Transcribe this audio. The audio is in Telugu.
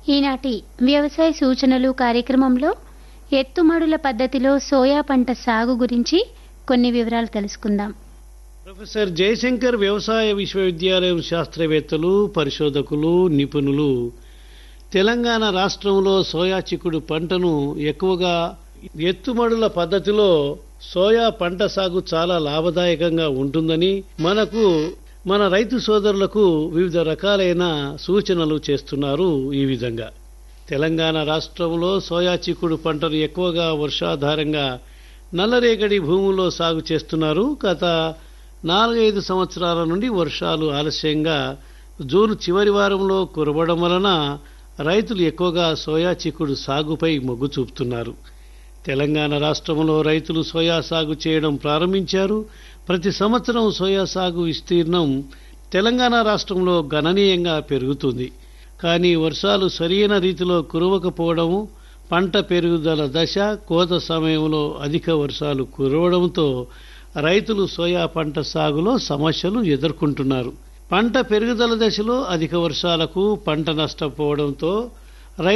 ఈనాటి వ్యవసాయ సూచనలు కార్యక్రమంలో ఎత్తుమడుల పద్ధతిలో సోయా పంట సాగు గురించి కొన్ని వివరాలు తెలుసుకుందాం ప్రొఫెసర్ జయశంకర్ వ్యవసాయ విశ్వవిద్యాలయం శాస్త్రవేత్తలు పరిశోధకులు నిపుణులు తెలంగాణ రాష్ట్రంలో సోయా చిక్కుడు పంటను ఎక్కువగా ఎత్తుమడుల పద్ధతిలో సోయా పంట సాగు చాలా లాభదాయకంగా ఉంటుందని మనకు మన రైతు సోదరులకు వివిధ రకాలైన సూచనలు చేస్తున్నారు ఈ విధంగా తెలంగాణ రాష్ట్రంలో సోయా చిక్కుడు పంటను ఎక్కువగా వర్షాధారంగా నల్లరేగడి భూముల్లో సాగు చేస్తున్నారు గత నాలుగైదు సంవత్సరాల నుండి వర్షాలు ఆలస్యంగా జూన్ చివరి వారంలో కురవడం వలన రైతులు ఎక్కువగా సోయా చిక్కుడు సాగుపై మొగ్గు చూపుతున్నారు తెలంగాణ రాష్ట్రంలో రైతులు సోయా సాగు చేయడం ప్రారంభించారు ప్రతి సంవత్సరం సోయా సాగు విస్తీర్ణం తెలంగాణ రాష్ట్రంలో గణనీయంగా పెరుగుతుంది కానీ వర్షాలు సరైన రీతిలో కురవకపోవడము పంట పెరుగుదల దశ కోత సమయంలో అధిక వర్షాలు కురవడంతో రైతులు సోయా పంట సాగులో సమస్యలు ఎదుర్కొంటున్నారు పంట పెరుగుదల దశలో అధిక వర్షాలకు పంట నష్టపోవడంతో